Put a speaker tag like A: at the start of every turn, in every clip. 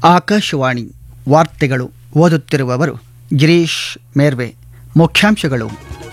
A: ಆಕಾಶವಾಣಿ ವಾರ್ತೆಗಳು ಓದುತ್ತಿರುವವರು ಗಿರೀಶ್ ಮೇರ್ವೆ ಮುಖ್ಯಾಂಶಗಳು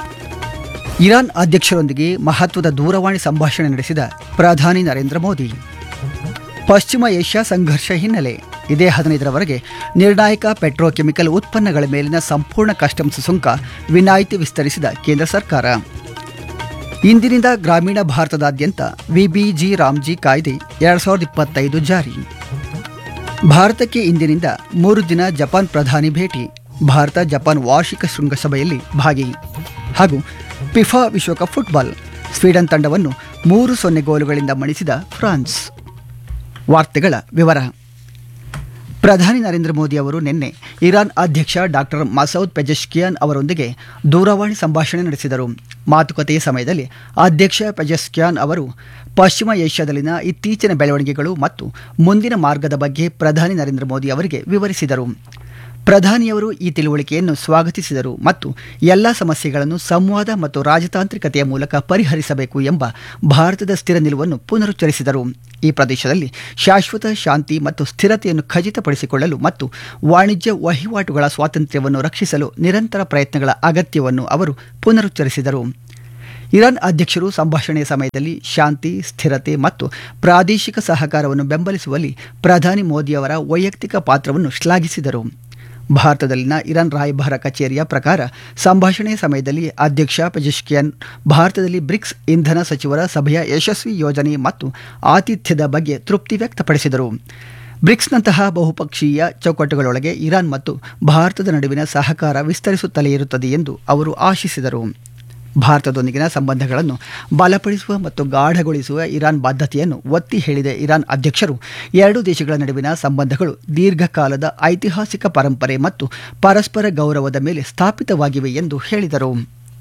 A: ಇರಾನ್ ಅಧ್ಯಕ್ಷರೊಂದಿಗೆ ಮಹತ್ವದ ದೂರವಾಣಿ ಸಂಭಾಷಣೆ ನಡೆಸಿದ ಪ್ರಧಾನಿ ನರೇಂದ್ರ ಮೋದಿ ಪಶ್ಚಿಮ ಏಷ್ಯಾ ಸಂಘರ್ಷ ಹಿನ್ನೆಲೆ ಇದೇ ಹದಿನೈದರವರೆಗೆ ನಿರ್ಣಾಯಕ ಪೆಟ್ರೋಕೆಮಿಕಲ್ ಉತ್ಪನ್ನಗಳ ಮೇಲಿನ ಸಂಪೂರ್ಣ ಕಸ್ಟಮ್ಸ್ ಸುಂಕ ವಿನಾಯಿತಿ ವಿಸ್ತರಿಸಿದ ಕೇಂದ್ರ ಸರ್ಕಾರ ಇಂದಿನಿಂದ ಗ್ರಾಮೀಣ ಭಾರತದಾದ್ಯಂತ ವಿಬಿಜಿ ರಾಮ್ಜಿ ಕಾಯ್ದೆ ಎರಡು ಸಾವಿರದ ಇಪ್ಪತ್ತೈದು ಜಾರಿ ಭಾರತಕ್ಕೆ ಇಂದಿನಿಂದ ಮೂರು ದಿನ ಜಪಾನ್ ಪ್ರಧಾನಿ ಭೇಟಿ ಭಾರತ ಜಪಾನ್ ವಾರ್ಷಿಕ ಶೃಂಗಸಭೆಯಲ್ಲಿ ಭಾಗಿ ಹಾಗೂ ಪಿಫಾ ವಿಶ್ವಕಪ್ ಫುಟ್ಬಾಲ್ ಸ್ವೀಡನ್ ತಂಡವನ್ನು ಮೂರು ಸೊನ್ನೆ ಗೋಲುಗಳಿಂದ ಮಣಿಸಿದ ಫ್ರಾನ್ಸ್ ವಾರ್ತೆಗಳ ವಿವರ ಪ್ರಧಾನಿ ನರೇಂದ್ರ ಮೋದಿ ಅವರು ನಿನ್ನೆ ಇರಾನ್ ಅಧ್ಯಕ್ಷ ಡಾಕ್ಟರ್ ಮಸೌದ್ ಪೆಜೆಶ್ಕಿಯಾನ್ ಅವರೊಂದಿಗೆ ದೂರವಾಣಿ ಸಂಭಾಷಣೆ ನಡೆಸಿದರು ಮಾತುಕತೆಯ ಸಮಯದಲ್ಲಿ ಅಧ್ಯಕ್ಷ ಪೆಜೆಶ್ಕಿಯಾನ್ ಅವರು ಪಶ್ಚಿಮ ಏಷ್ಯಾದಲ್ಲಿನ ಇತ್ತೀಚಿನ ಬೆಳವಣಿಗೆಗಳು ಮತ್ತು ಮುಂದಿನ ಮಾರ್ಗದ ಬಗ್ಗೆ ಪ್ರಧಾನಿ ನರೇಂದ್ರ ಮೋದಿ ಅವರಿಗೆ ವಿವರಿಸಿದರು ಪ್ರಧಾನಿಯವರು ಈ ತಿಳುವಳಿಕೆಯನ್ನು ಸ್ವಾಗತಿಸಿದರು ಮತ್ತು ಎಲ್ಲ ಸಮಸ್ಯೆಗಳನ್ನು ಸಂವಾದ ಮತ್ತು ರಾಜತಾಂತ್ರಿಕತೆಯ ಮೂಲಕ ಪರಿಹರಿಸಬೇಕು ಎಂಬ ಭಾರತದ ಸ್ಥಿರ ನಿಲುವನ್ನು ಪುನರುಚ್ಚರಿಸಿದರು ಈ ಪ್ರದೇಶದಲ್ಲಿ ಶಾಶ್ವತ ಶಾಂತಿ ಮತ್ತು ಸ್ಥಿರತೆಯನ್ನು ಖಚಿತಪಡಿಸಿಕೊಳ್ಳಲು ಮತ್ತು ವಾಣಿಜ್ಯ ವಹಿವಾಟುಗಳ ಸ್ವಾತಂತ್ರ್ಯವನ್ನು ರಕ್ಷಿಸಲು ನಿರಂತರ ಪ್ರಯತ್ನಗಳ ಅಗತ್ಯವನ್ನು ಅವರು ಪುನರುಚ್ಚರಿಸಿದರು ಇರಾನ್ ಅಧ್ಯಕ್ಷರು ಸಂಭಾಷಣೆಯ ಸಮಯದಲ್ಲಿ ಶಾಂತಿ ಸ್ಥಿರತೆ ಮತ್ತು ಪ್ರಾದೇಶಿಕ ಸಹಕಾರವನ್ನು ಬೆಂಬಲಿಸುವಲ್ಲಿ ಪ್ರಧಾನಿ ಮೋದಿಯವರ ವೈಯಕ್ತಿಕ ಪಾತ್ರವನ್ನು ಶ್ಲಾಘಿಸಿದರು ಭಾರತದಲ್ಲಿನ ಇರಾನ್ ರಾಯಭಾರ ಕಚೇರಿಯ ಪ್ರಕಾರ ಸಂಭಾಷಣೆಯ ಸಮಯದಲ್ಲಿ ಅಧ್ಯಕ್ಷ ಪೆಜಿಶ್ಕಿಯನ್ ಭಾರತದಲ್ಲಿ ಬ್ರಿಕ್ಸ್ ಇಂಧನ ಸಚಿವರ ಸಭೆಯ ಯಶಸ್ವಿ ಯೋಜನೆ ಮತ್ತು ಆತಿಥ್ಯದ ಬಗ್ಗೆ ತೃಪ್ತಿ ವ್ಯಕ್ತಪಡಿಸಿದರು ಬ್ರಿಕ್ಸ್ನಂತಹ ಬಹುಪಕ್ಷೀಯ ಚೌಕಟ್ಟುಗಳೊಳಗೆ ಇರಾನ್ ಮತ್ತು ಭಾರತದ ನಡುವಿನ ಸಹಕಾರ ವಿಸ್ತರಿಸುತ್ತಲೇ ಇರುತ್ತದೆ ಎಂದು ಅವರು ಆಶಿಸಿದರು ಭಾರತದೊಂದಿಗಿನ ಸಂಬಂಧಗಳನ್ನು ಬಲಪಡಿಸುವ ಮತ್ತು ಗಾಢಗೊಳಿಸುವ ಇರಾನ್ ಬಾಧ್ಯತೆಯನ್ನು ಒತ್ತಿ ಹೇಳಿದ ಇರಾನ್ ಅಧ್ಯಕ್ಷರು ಎರಡು ದೇಶಗಳ ನಡುವಿನ ಸಂಬಂಧಗಳು ದೀರ್ಘಕಾಲದ ಐತಿಹಾಸಿಕ ಪರಂಪರೆ ಮತ್ತು ಪರಸ್ಪರ ಗೌರವದ ಮೇಲೆ ಸ್ಥಾಪಿತವಾಗಿವೆ ಎಂದು ಹೇಳಿದರು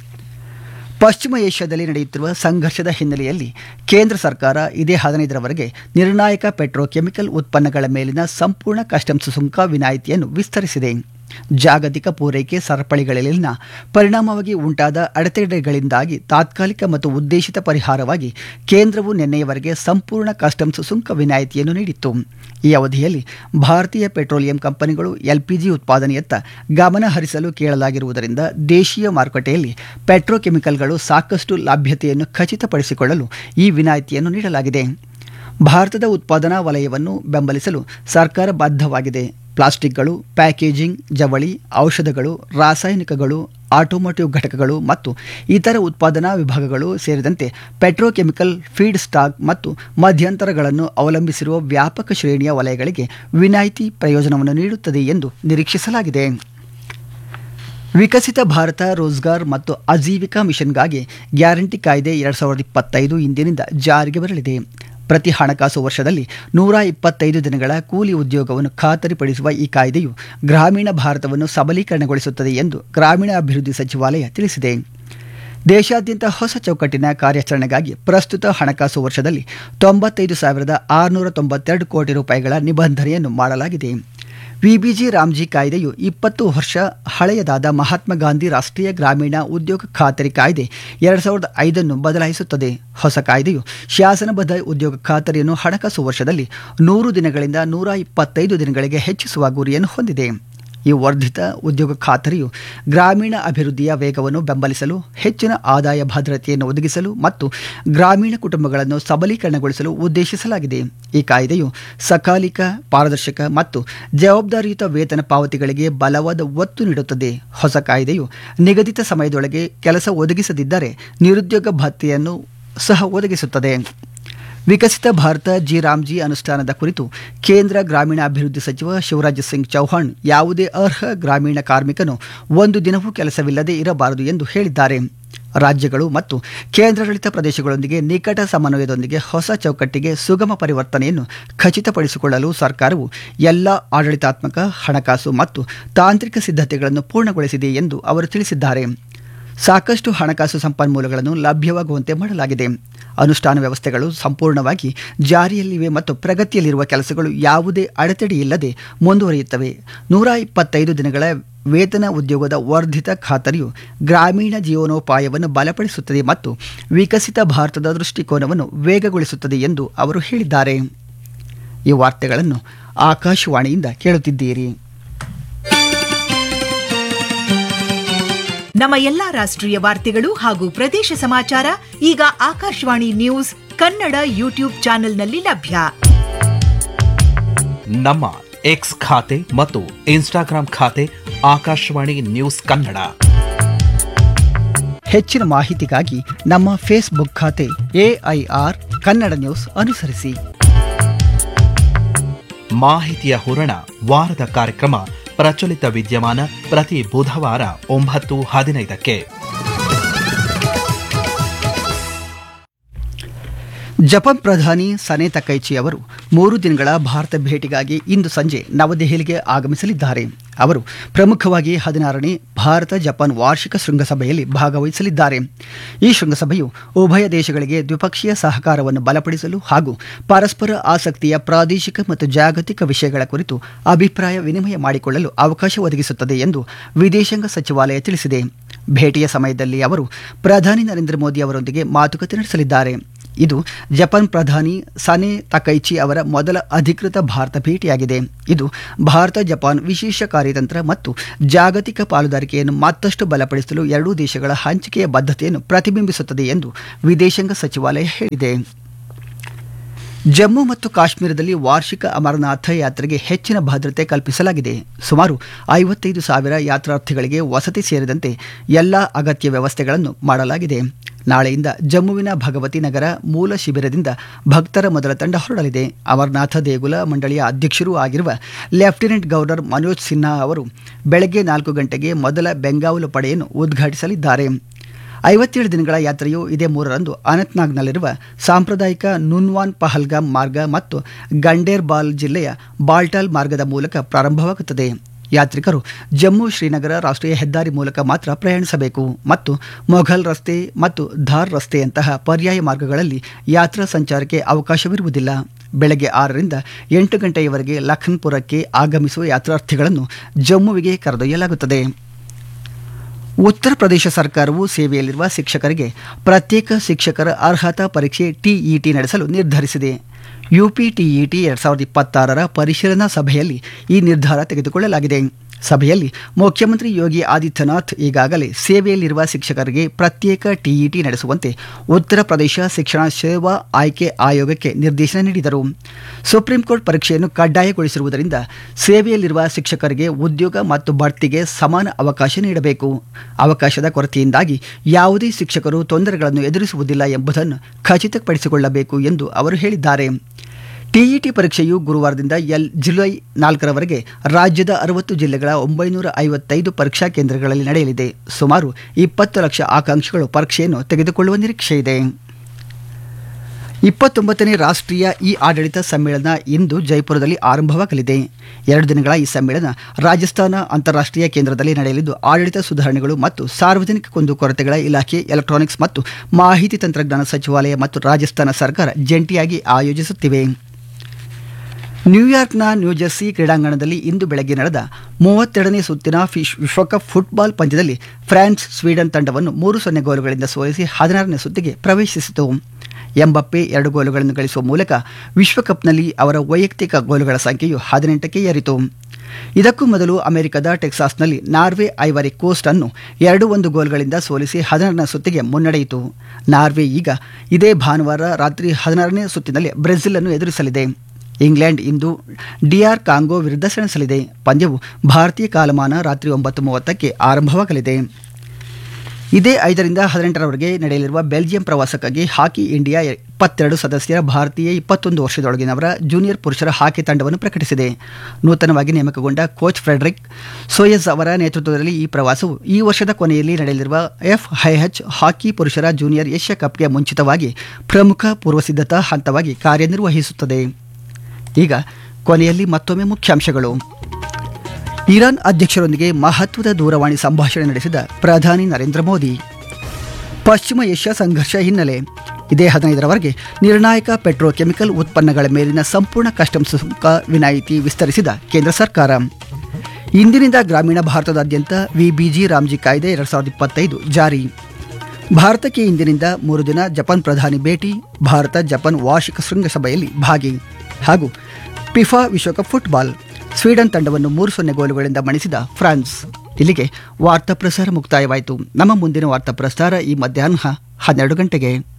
A: ಪಶ್ಚಿಮ ಏಷ್ಯಾದಲ್ಲಿ ನಡೆಯುತ್ತಿರುವ ಸಂಘರ್ಷದ ಹಿನ್ನೆಲೆಯಲ್ಲಿ ಕೇಂದ್ರ ಸರ್ಕಾರ ಇದೇ ಹದಿನೈದರವರೆಗೆ ನಿರ್ಣಾಯಕ ಪೆಟ್ರೋಕೆಮಿಕಲ್ ಉತ್ಪನ್ನಗಳ ಮೇಲಿನ ಸಂಪೂರ್ಣ ಕಸ್ಟಮ್ಸ್ ಸುಂಕ ವಿನಾಯಿತಿಯನ್ನು ವಿಸ್ತರಿಸಿದೆ ಜಾಗತಿಕ ಪೂರೈಕೆ ಸರಪಳಿಗಳಲ್ಲಿನ ಪರಿಣಾಮವಾಗಿ ಉಂಟಾದ ಅಡೆತಡೆಗಳಿಂದಾಗಿ ತಾತ್ಕಾಲಿಕ ಮತ್ತು ಉದ್ದೇಶಿತ ಪರಿಹಾರವಾಗಿ ಕೇಂದ್ರವು ನಿನ್ನೆಯವರೆಗೆ ಸಂಪೂರ್ಣ ಕಸ್ಟಮ್ಸ್ ಸುಂಕ ವಿನಾಯಿತಿಯನ್ನು ನೀಡಿತ್ತು ಈ ಅವಧಿಯಲ್ಲಿ ಭಾರತೀಯ ಪೆಟ್ರೋಲಿಯಂ ಕಂಪನಿಗಳು ಎಲ್ಪಿಜಿ ಉತ್ಪಾದನೆಯತ್ತ ಗಮನ ಹರಿಸಲು ಕೇಳಲಾಗಿರುವುದರಿಂದ ದೇಶೀಯ ಮಾರುಕಟ್ಟೆಯಲ್ಲಿ ಪೆಟ್ರೋಕೆಮಿಕಲ್ಗಳು ಸಾಕಷ್ಟು ಲಭ್ಯತೆಯನ್ನು ಖಚಿತಪಡಿಸಿಕೊಳ್ಳಲು ಈ ವಿನಾಯಿತಿಯನ್ನು ನೀಡಲಾಗಿದೆ ಭಾರತದ ಉತ್ಪಾದನಾ ವಲಯವನ್ನು ಬೆಂಬಲಿಸಲು ಸರ್ಕಾರ ಬದ್ಧವಾಗಿದೆ ಪ್ಲಾಸ್ಟಿಕ್ಗಳು ಪ್ಯಾಕೇಜಿಂಗ್ ಜವಳಿ ಔಷಧಗಳು ರಾಸಾಯನಿಕಗಳು ಆಟೋಮೋಟಿವ್ ಘಟಕಗಳು ಮತ್ತು ಇತರ ಉತ್ಪಾದನಾ ವಿಭಾಗಗಳು ಸೇರಿದಂತೆ ಪೆಟ್ರೋಕೆಮಿಕಲ್ ಫೀಡ್ ಸ್ಟಾಕ್ ಮತ್ತು ಮಧ್ಯಂತರಗಳನ್ನು ಅವಲಂಬಿಸಿರುವ ವ್ಯಾಪಕ ಶ್ರೇಣಿಯ ವಲಯಗಳಿಗೆ ವಿನಾಯಿತಿ ಪ್ರಯೋಜನವನ್ನು ನೀಡುತ್ತದೆ ಎಂದು ನಿರೀಕ್ಷಿಸಲಾಗಿದೆ ವಿಕಸಿತ ಭಾರತ ರೋಜ್ಗಾರ್ ಮತ್ತು ಆಜೀವಿಕಾ ಮಿಷನ್ಗಾಗಿ ಗ್ಯಾರಂಟಿ ಕಾಯ್ದೆ ಎರಡು ಸಾವಿರದ ಇಪ್ಪತ್ತೈದು ಇಂದಿನಿಂದ ಜಾರಿಗೆ ಬರಲಿದೆ ಪ್ರತಿ ಹಣಕಾಸು ವರ್ಷದಲ್ಲಿ ನೂರ ಇಪ್ಪತ್ತೈದು ದಿನಗಳ ಕೂಲಿ ಉದ್ಯೋಗವನ್ನು ಖಾತರಿಪಡಿಸುವ ಈ ಕಾಯ್ದೆಯು ಗ್ರಾಮೀಣ ಭಾರತವನ್ನು ಸಬಲೀಕರಣಗೊಳಿಸುತ್ತದೆ ಎಂದು ಗ್ರಾಮೀಣಾಭಿವೃದ್ಧಿ ಸಚಿವಾಲಯ ತಿಳಿಸಿದೆ ದೇಶಾದ್ಯಂತ ಹೊಸ ಚೌಕಟ್ಟಿನ ಕಾರ್ಯಾಚರಣೆಗಾಗಿ ಪ್ರಸ್ತುತ ಹಣಕಾಸು ವರ್ಷದಲ್ಲಿ ತೊಂಬತ್ತೈದು ಸಾವಿರದ ಆರುನೂರ ತೊಂಬತ್ತೆರಡು ಕೋಟಿ ರೂಪಾಯಿಗಳ ನಿಬಂಧನೆಯನ್ನು ಮಾಡಲಾಗಿದೆ ವಿಬಿಜಿ ರಾಮ್ಜಿ ಕಾಯ್ದೆಯು ಇಪ್ಪತ್ತು ವರ್ಷ ಹಳೆಯದಾದ ಮಹಾತ್ಮ ಗಾಂಧಿ ರಾಷ್ಟ್ರೀಯ ಗ್ರಾಮೀಣ ಉದ್ಯೋಗ ಖಾತರಿ ಕಾಯ್ದೆ ಎರಡು ಸಾವಿರದ ಐದನ್ನು ಬದಲಾಯಿಸುತ್ತದೆ ಹೊಸ ಕಾಯ್ದೆಯು ಶಾಸನಬದ್ಧ ಉದ್ಯೋಗ ಖಾತರಿಯನ್ನು ಹಣಕಾಸು ವರ್ಷದಲ್ಲಿ ನೂರು ದಿನಗಳಿಂದ ನೂರ ಇಪ್ಪತ್ತೈದು ದಿನಗಳಿಗೆ ಹೆಚ್ಚಿಸುವ ಗುರಿಯನ್ನು ಹೊಂದಿದೆ ಈ ವರ್ಧಿತ ಉದ್ಯೋಗ ಖಾತರಿಯು ಗ್ರಾಮೀಣ ಅಭಿವೃದ್ಧಿಯ ವೇಗವನ್ನು ಬೆಂಬಲಿಸಲು ಹೆಚ್ಚಿನ ಆದಾಯ ಭದ್ರತೆಯನ್ನು ಒದಗಿಸಲು ಮತ್ತು ಗ್ರಾಮೀಣ ಕುಟುಂಬಗಳನ್ನು ಸಬಲೀಕರಣಗೊಳಿಸಲು ಉದ್ದೇಶಿಸಲಾಗಿದೆ ಈ ಕಾಯ್ದೆಯು ಸಕಾಲಿಕ ಪಾರದರ್ಶಕ ಮತ್ತು ಜವಾಬ್ದಾರಿಯುತ ವೇತನ ಪಾವತಿಗಳಿಗೆ ಬಲವಾದ ಒತ್ತು ನೀಡುತ್ತದೆ ಹೊಸ ಕಾಯ್ದೆಯು ನಿಗದಿತ ಸಮಯದೊಳಗೆ ಕೆಲಸ ಒದಗಿಸದಿದ್ದರೆ ನಿರುದ್ಯೋಗ ಭತ್ಯೆಯನ್ನು ಸಹ ಒದಗಿಸುತ್ತದೆ ವಿಕಸಿತ ಭಾರತ ಜಿ ರಾಮ್ಜಿ ಅನುಷ್ಠಾನದ ಕುರಿತು ಕೇಂದ್ರ ಗ್ರಾಮೀಣಾಭಿವೃದ್ಧಿ ಸಚಿವ ಶಿವರಾಜ್ ಸಿಂಗ್ ಚೌಹಾಣ್ ಯಾವುದೇ ಅರ್ಹ ಗ್ರಾಮೀಣ ಕಾರ್ಮಿಕನು ಒಂದು ದಿನವೂ ಕೆಲಸವಿಲ್ಲದೆ ಇರಬಾರದು ಎಂದು ಹೇಳಿದ್ದಾರೆ ರಾಜ್ಯಗಳು ಮತ್ತು ಕೇಂದ್ರಾಡಳಿತ ಪ್ರದೇಶಗಳೊಂದಿಗೆ ನಿಕಟ ಸಮನ್ವಯದೊಂದಿಗೆ ಹೊಸ ಚೌಕಟ್ಟಿಗೆ ಸುಗಮ ಪರಿವರ್ತನೆಯನ್ನು ಖಚಿತಪಡಿಸಿಕೊಳ್ಳಲು ಸರ್ಕಾರವು ಎಲ್ಲ ಆಡಳಿತಾತ್ಮಕ ಹಣಕಾಸು ಮತ್ತು ತಾಂತ್ರಿಕ ಸಿದ್ಧತೆಗಳನ್ನು ಪೂರ್ಣಗೊಳಿಸಿದೆ ಎಂದು ಅವರು ತಿಳಿಸಿದ್ದಾರೆ ಸಾಕಷ್ಟು ಹಣಕಾಸು ಸಂಪನ್ಮೂಲಗಳನ್ನು ಲಭ್ಯವಾಗುವಂತೆ ಮಾಡಲಾಗಿದೆ ಅನುಷ್ಠಾನ ವ್ಯವಸ್ಥೆಗಳು ಸಂಪೂರ್ಣವಾಗಿ ಜಾರಿಯಲ್ಲಿವೆ ಮತ್ತು ಪ್ರಗತಿಯಲ್ಲಿರುವ ಕೆಲಸಗಳು ಯಾವುದೇ ಅಡೆತಡೆಯಿಲ್ಲದೆ ಮುಂದುವರಿಯುತ್ತವೆ ನೂರ ಇಪ್ಪತ್ತೈದು ದಿನಗಳ ವೇತನ ಉದ್ಯೋಗದ ವರ್ಧಿತ ಖಾತರಿಯು ಗ್ರಾಮೀಣ ಜೀವನೋಪಾಯವನ್ನು ಬಲಪಡಿಸುತ್ತದೆ ಮತ್ತು ವಿಕಸಿತ ಭಾರತದ ದೃಷ್ಟಿಕೋನವನ್ನು ವೇಗಗೊಳಿಸುತ್ತದೆ ಎಂದು ಅವರು ಹೇಳಿದ್ದಾರೆ ಈ ವಾರ್ತೆಗಳನ್ನು ಆಕಾಶವಾಣಿಯಿಂದ ಕೇಳುತ್ತಿದ್ದೀರಿ
B: ನಮ್ಮ ಎಲ್ಲಾ ರಾಷ್ಟ್ರೀಯ ವಾರ್ತೆಗಳು ಹಾಗೂ ಪ್ರದೇಶ ಸಮಾಚಾರ ಈಗ ಆಕಾಶವಾಣಿ ನ್ಯೂಸ್ ಕನ್ನಡ ಯೂಟ್ಯೂಬ್ ಚಾನೆಲ್ನಲ್ಲಿ ಲಭ್ಯ
C: ನಮ್ಮ ಎಕ್ಸ್ ಖಾತೆ ಮತ್ತು ಇನ್ಸ್ಟಾಗ್ರಾಂ ಖಾತೆ ಆಕಾಶವಾಣಿ ನ್ಯೂಸ್ ಕನ್ನಡ
A: ಹೆಚ್ಚಿನ ಮಾಹಿತಿಗಾಗಿ ನಮ್ಮ ಫೇಸ್ಬುಕ್ ಖಾತೆ ಎಐಆರ್ ಕನ್ನಡ ನ್ಯೂಸ್ ಅನುಸರಿಸಿ
C: ಮಾಹಿತಿಯ ಹೂರಣ ವಾರದ ಕಾರ್ಯಕ್ರಮ ಪ್ರಚಲಿತ ವಿದ್ಯಮಾನ ಪ್ರತಿ ಬುಧವಾರ ಒಂಬತ್ತು ಹದಿನೈದಕ್ಕೆ
A: ಜಪಾನ್ ಪ್ರಧಾನಿ ಸನೆ ತಕೈಚಿ ಅವರು ಮೂರು ದಿನಗಳ ಭಾರತ ಭೇಟಿಗಾಗಿ ಇಂದು ಸಂಜೆ ನವದೆಹಲಿಗೆ ಆಗಮಿಸಲಿದ್ದಾರೆ ಅವರು ಪ್ರಮುಖವಾಗಿ ಹದಿನಾರನೇ ಭಾರತ ಜಪಾನ್ ವಾರ್ಷಿಕ ಶೃಂಗಸಭೆಯಲ್ಲಿ ಭಾಗವಹಿಸಲಿದ್ದಾರೆ ಈ ಶೃಂಗಸಭೆಯು ಉಭಯ ದೇಶಗಳಿಗೆ ದ್ವಿಪಕ್ಷೀಯ ಸಹಕಾರವನ್ನು ಬಲಪಡಿಸಲು ಹಾಗೂ ಪರಸ್ಪರ ಆಸಕ್ತಿಯ ಪ್ರಾದೇಶಿಕ ಮತ್ತು ಜಾಗತಿಕ ವಿಷಯಗಳ ಕುರಿತು ಅಭಿಪ್ರಾಯ ವಿನಿಮಯ ಮಾಡಿಕೊಳ್ಳಲು ಅವಕಾಶ ಒದಗಿಸುತ್ತದೆ ಎಂದು ವಿದೇಶಾಂಗ ಸಚಿವಾಲಯ ತಿಳಿಸಿದೆ ಭೇಟಿಯ ಸಮಯದಲ್ಲಿ ಅವರು ಪ್ರಧಾನಿ ನರೇಂದ್ರ ಮೋದಿ ಅವರೊಂದಿಗೆ ಮಾತುಕತೆ ನಡೆಸಲಿದ್ದಾರೆ ಇದು ಜಪಾನ್ ಪ್ರಧಾನಿ ಸನೆ ತಕೈಚಿ ಅವರ ಮೊದಲ ಅಧಿಕೃತ ಭಾರತ ಭೇಟಿಯಾಗಿದೆ ಇದು ಭಾರತ ಜಪಾನ್ ವಿಶೇಷ ಕಾರ್ಯತಂತ್ರ ಮತ್ತು ಜಾಗತಿಕ ಪಾಲುದಾರಿಕೆಯನ್ನು ಮತ್ತಷ್ಟು ಬಲಪಡಿಸಲು ಎರಡೂ ದೇಶಗಳ ಹಂಚಿಕೆಯ ಬದ್ಧತೆಯನ್ನು ಪ್ರತಿಬಿಂಬಿಸುತ್ತದೆ ಎಂದು ವಿದೇಶಾಂಗ ಸಚಿವಾಲಯ ಹೇಳಿದೆ ಜಮ್ಮು ಮತ್ತು ಕಾಶ್ಮೀರದಲ್ಲಿ ವಾರ್ಷಿಕ ಅಮರನಾಥ ಯಾತ್ರೆಗೆ ಹೆಚ್ಚಿನ ಭದ್ರತೆ ಕಲ್ಪಿಸಲಾಗಿದೆ ಸುಮಾರು ಐವತ್ತೈದು ಸಾವಿರ ಯಾತ್ರಾರ್ಥಿಗಳಿಗೆ ವಸತಿ ಸೇರಿದಂತೆ ಎಲ್ಲ ಅಗತ್ಯ ವ್ಯವಸ್ಥೆಗಳನ್ನು ಮಾಡಲಾಗಿದೆ ನಾಳೆಯಿಂದ ಜಮ್ಮುವಿನ ಭಗವತಿ ನಗರ ಮೂಲ ಶಿಬಿರದಿಂದ ಭಕ್ತರ ಮೊದಲ ತಂಡ ಹೊರಡಲಿದೆ ಅಮರನಾಥ ದೇಗುಲ ಮಂಡಳಿಯ ಅಧ್ಯಕ್ಷರೂ ಆಗಿರುವ ಲೆಫ್ಟಿನೆಂಟ್ ಗವರ್ನರ್ ಮನೋಜ್ ಸಿನ್ಹಾ ಅವರು ಬೆಳಗ್ಗೆ ನಾಲ್ಕು ಗಂಟೆಗೆ ಮೊದಲ ಬೆಂಗಾವಲು ಪಡೆಯನ್ನು ಉದ್ಘಾಟಿಸಲಿದ್ದಾರೆ ಐವತ್ತೇಳು ದಿನಗಳ ಯಾತ್ರೆಯು ಇದೇ ಮೂರರಂದು ಅನಂತ್ನಾಗ್ನಲ್ಲಿರುವ ಸಾಂಪ್ರದಾಯಿಕ ನುನ್ವಾನ್ ಪಹಲ್ಗಾಮ್ ಮಾರ್ಗ ಮತ್ತು ಗಂಡೇರ್ಬಾಲ್ ಜಿಲ್ಲೆಯ ಬಾಲ್ಟಾಲ್ ಮಾರ್ಗದ ಮೂಲಕ ಪ್ರಾರಂಭವಾಗುತ್ತದೆ ಯಾತ್ರಿಕರು ಜಮ್ಮು ಶ್ರೀನಗರ ರಾಷ್ಟ್ರೀಯ ಹೆದ್ದಾರಿ ಮೂಲಕ ಮಾತ್ರ ಪ್ರಯಾಣಿಸಬೇಕು ಮತ್ತು ಮೊಘಲ್ ರಸ್ತೆ ಮತ್ತು ಧಾರ್ ರಸ್ತೆಯಂತಹ ಪರ್ಯಾಯ ಮಾರ್ಗಗಳಲ್ಲಿ ಯಾತ್ರಾ ಸಂಚಾರಕ್ಕೆ ಅವಕಾಶವಿರುವುದಿಲ್ಲ ಬೆಳಗ್ಗೆ ಆರರಿಂದ ಎಂಟು ಗಂಟೆಯವರೆಗೆ ಲಖನ್ಪುರಕ್ಕೆ ಆಗಮಿಸುವ ಯಾತ್ರಾರ್ಥಿಗಳನ್ನು ಜಮ್ಮುವಿಗೆ ಕರೆದೊಯ್ಯಲಾಗುತ್ತದೆ ಉತ್ತರ ಪ್ರದೇಶ ಸರ್ಕಾರವು ಸೇವೆಯಲ್ಲಿರುವ ಶಿಕ್ಷಕರಿಗೆ ಪ್ರತ್ಯೇಕ ಶಿಕ್ಷಕರ ಅರ್ಹತಾ ಪರೀಕ್ಷೆ ಟಿಇಟಿ ನಡೆಸಲು ನಿರ್ಧರಿಸಿದೆ ಯುಪಿಟಿಇಟಿ ಎರಡ್ ಸಾವಿರದ ಇಪ್ಪತ್ತಾರರ ಪರಿಶೀಲನಾ ಸಭೆಯಲ್ಲಿ ಈ ನಿರ್ಧಾರ ತೆಗೆದುಕೊಳ್ಳಲಾಗಿದೆ ಸಭೆಯಲ್ಲಿ ಮುಖ್ಯಮಂತ್ರಿ ಯೋಗಿ ಆದಿತ್ಯನಾಥ್ ಈಗಾಗಲೇ ಸೇವೆಯಲ್ಲಿರುವ ಶಿಕ್ಷಕರಿಗೆ ಪ್ರತ್ಯೇಕ ಟಿಇಟಿ ನಡೆಸುವಂತೆ ಉತ್ತರ ಪ್ರದೇಶ ಶಿಕ್ಷಣ ಸೇವಾ ಆಯ್ಕೆ ಆಯೋಗಕ್ಕೆ ನಿರ್ದೇಶನ ನೀಡಿದರು ಸುಪ್ರೀಂ ಕೋರ್ಟ್ ಪರೀಕ್ಷೆಯನ್ನು ಕಡ್ಡಾಯಗೊಳಿಸಿರುವುದರಿಂದ ಸೇವೆಯಲ್ಲಿರುವ ಶಿಕ್ಷಕರಿಗೆ ಉದ್ಯೋಗ ಮತ್ತು ಬಡ್ತಿಗೆ ಸಮಾನ ಅವಕಾಶ ನೀಡಬೇಕು ಅವಕಾಶದ ಕೊರತೆಯಿಂದಾಗಿ ಯಾವುದೇ ಶಿಕ್ಷಕರು ತೊಂದರೆಗಳನ್ನು ಎದುರಿಸುವುದಿಲ್ಲ ಎಂಬುದನ್ನು ಖಚಿತಪಡಿಸಿಕೊಳ್ಳಬೇಕು ಎಂದು ಅವರು ಹೇಳಿದ್ದಾರೆ ಟಿಇಟಿ ಪರೀಕ್ಷೆಯು ಗುರುವಾರದಿಂದ ಎಲ್ ಜುಲೈ ನಾಲ್ಕರವರೆಗೆ ರಾಜ್ಯದ ಅರವತ್ತು ಜಿಲ್ಲೆಗಳ ಒಂಬೈನೂರ ಐವತ್ತೈದು ಪರೀಕ್ಷಾ ಕೇಂದ್ರಗಳಲ್ಲಿ ನಡೆಯಲಿದೆ ಸುಮಾರು ಇಪ್ಪತ್ತು ಲಕ್ಷ ಆಕಾಂಕ್ಷಿಗಳು ಪರೀಕ್ಷೆಯನ್ನು ತೆಗೆದುಕೊಳ್ಳುವ ನಿರೀಕ್ಷೆ ಇದೆ ಇಪ್ಪತ್ತೊಂಬತ್ತನೇ ರಾಷ್ಟ್ರೀಯ ಇ ಆಡಳಿತ ಸಮ್ಮೇಳನ ಇಂದು ಜೈಪುರದಲ್ಲಿ ಆರಂಭವಾಗಲಿದೆ ಎರಡು ದಿನಗಳ ಈ ಸಮ್ಮೇಳನ ರಾಜಸ್ಥಾನ ಅಂತಾರಾಷ್ಟ್ರೀಯ ಕೇಂದ್ರದಲ್ಲಿ ನಡೆಯಲಿದ್ದು ಆಡಳಿತ ಸುಧಾರಣೆಗಳು ಮತ್ತು ಸಾರ್ವಜನಿಕ ಕುಂದುಕೊರತೆಗಳ ಇಲಾಖೆ ಎಲೆಕ್ಟ್ರಾನಿಕ್ಸ್ ಮತ್ತು ಮಾಹಿತಿ ತಂತ್ರಜ್ಞಾನ ಸಚಿವಾಲಯ ಮತ್ತು ರಾಜಸ್ಥಾನ ಸರ್ಕಾರ ಜಂಟಿಯಾಗಿ ಆಯೋಜಿಸುತ್ತಿವೆ ನ್ಯೂಯಾರ್ಕ್ನ ನ್ಯೂಜೆರ್ಸಿ ಕ್ರೀಡಾಂಗಣದಲ್ಲಿ ಇಂದು ಬೆಳಗ್ಗೆ ನಡೆದ ಮೂವತ್ತೆರಡನೇ ಸುತ್ತಿನ ಫಿಶ್ ವಿಶ್ವಕಪ್ ಫುಟ್ಬಾಲ್ ಪಂದ್ಯದಲ್ಲಿ ಫ್ರಾನ್ಸ್ ಸ್ವೀಡನ್ ತಂಡವನ್ನು ಮೂರು ಸೊನ್ನೆ ಗೋಲುಗಳಿಂದ ಸೋಲಿಸಿ ಹದಿನಾರನೇ ಸುತ್ತಿಗೆ ಪ್ರವೇಶಿಸಿತು ಎಂಬಪ್ಪೆ ಎರಡು ಗೋಲುಗಳನ್ನು ಗಳಿಸುವ ಮೂಲಕ ವಿಶ್ವಕಪ್ನಲ್ಲಿ ಅವರ ವೈಯಕ್ತಿಕ ಗೋಲುಗಳ ಸಂಖ್ಯೆಯು ಹದಿನೆಂಟಕ್ಕೆ ಏರಿತು ಇದಕ್ಕೂ ಮೊದಲು ಅಮೆರಿಕದ ಟೆಕ್ಸಾಸ್ನಲ್ಲಿ ನಾರ್ವೆ ಐವರಿ ಕೋಸ್ಟ್ ಅನ್ನು ಎರಡು ಒಂದು ಗೋಲ್ಗಳಿಂದ ಸೋಲಿಸಿ ಹದಿನಾರನೇ ಸುತ್ತಿಗೆ ಮುನ್ನಡೆಯಿತು ನಾರ್ವೆ ಈಗ ಇದೇ ಭಾನುವಾರ ರಾತ್ರಿ ಹದಿನಾರನೇ ಸುತ್ತಿನಲ್ಲಿ ಬ್ರೆಜಿಲ್ ಅನ್ನು ಎದುರಿಸಲಿದೆ ಇಂಗ್ಲೆಂಡ್ ಇಂದು ಡಿಆರ್ ಕಾಂಗೋ ವಿರುದ್ಧ ಸೆಣಸಲಿದೆ ಪಂದ್ಯವು ಭಾರತೀಯ ಕಾಲಮಾನ ರಾತ್ರಿ ಒಂಬತ್ತು ಮೂವತ್ತಕ್ಕೆ ಆರಂಭವಾಗಲಿದೆ ಇದೇ ಐದರಿಂದ ಹದಿನೆಂಟರವರೆಗೆ ನಡೆಯಲಿರುವ ಬೆಲ್ಜಿಯಂ ಪ್ರವಾಸಕ್ಕಾಗಿ ಹಾಕಿ ಇಂಡಿಯಾ ಇಪ್ಪತ್ತೆರಡು ಸದಸ್ಯರ ಭಾರತೀಯ ಇಪ್ಪತ್ತೊಂದು ವರ್ಷದೊಳಗಿನವರ ಜೂನಿಯರ್ ಪುರುಷರ ಹಾಕಿ ತಂಡವನ್ನು ಪ್ರಕಟಿಸಿದೆ ನೂತನವಾಗಿ ನೇಮಕಗೊಂಡ ಕೋಚ್ ಫ್ರೆಡರಿಕ್ ಸೋಯಸ್ ಅವರ ನೇತೃತ್ವದಲ್ಲಿ ಈ ಪ್ರವಾಸವು ಈ ವರ್ಷದ ಕೊನೆಯಲ್ಲಿ ನಡೆಯಲಿರುವ ಎಫ್ಐಎಚ್ ಹಾಕಿ ಪುರುಷರ ಜೂನಿಯರ್ ಏಷ್ಯಾ ಕಪ್ಗೆ ಮುಂಚಿತವಾಗಿ ಪ್ರಮುಖ ಪೂರ್ವಸಿದ್ಧತಾ ಹಂತವಾಗಿ ಕಾರ್ಯನಿರ್ವಹಿಸುತ್ತದೆ ಈಗ ಕೊನೆಯಲ್ಲಿ ಮತ್ತೊಮ್ಮೆ ಮುಖ್ಯಾಂಶಗಳು ಇರಾನ್ ಅಧ್ಯಕ್ಷರೊಂದಿಗೆ ಮಹತ್ವದ ದೂರವಾಣಿ ಸಂಭಾಷಣೆ ನಡೆಸಿದ ಪ್ರಧಾನಿ ನರೇಂದ್ರ ಮೋದಿ ಪಶ್ಚಿಮ ಏಷ್ಯಾ ಸಂಘರ್ಷ ಹಿನ್ನೆಲೆ ಇದೇ ಹದಿನೈದರವರೆಗೆ ನಿರ್ಣಾಯಕ ಪೆಟ್ರೋಕೆಮಿಕಲ್ ಉತ್ಪನ್ನಗಳ ಮೇಲಿನ ಸಂಪೂರ್ಣ ಕಸ್ಟಮ್ಸ್ ಸುಂಕ ವಿನಾಯಿತಿ ವಿಸ್ತರಿಸಿದ ಕೇಂದ್ರ ಸರ್ಕಾರ ಇಂದಿನಿಂದ ಗ್ರಾಮೀಣ ಭಾರತದಾದ್ಯಂತ ವಿಬಿಜಿ ರಾಮ್ಜಿ ಕಾಯ್ದೆ ಎರಡ್ ಸಾವಿರದ ಇಪ್ಪತ್ತೈದು ಜಾರಿ ಭಾರತಕ್ಕೆ ಇಂದಿನಿಂದ ಮೂರು ದಿನ ಜಪಾನ್ ಪ್ರಧಾನಿ ಭೇಟಿ ಭಾರತ ಜಪಾನ್ ವಾರ್ಷಿಕ ಶೃಂಗಸಭೆಯಲ್ಲಿ ಭಾಗಿ ಹಾಗೂ ಪಿಫಾ ವಿಶ್ವಕಪ್ ಫುಟ್ಬಾಲ್ ಸ್ವೀಡನ್ ತಂಡವನ್ನು ಮೂರು ಸೊನ್ನೆ ಗೋಲುಗಳಿಂದ ಮಣಿಸಿದ ಫ್ರಾನ್ಸ್ ಇಲ್ಲಿಗೆ ವಾರ್ತಾ ಪ್ರಸಾರ ಮುಕ್ತಾಯವಾಯಿತು ನಮ್ಮ ಮುಂದಿನ ವಾರ್ತಾ ಪ್ರಸಾರ ಈ ಮಧ್ಯಾಹ್ನ ಹನ್ನೆರಡು ಗಂಟೆಗೆ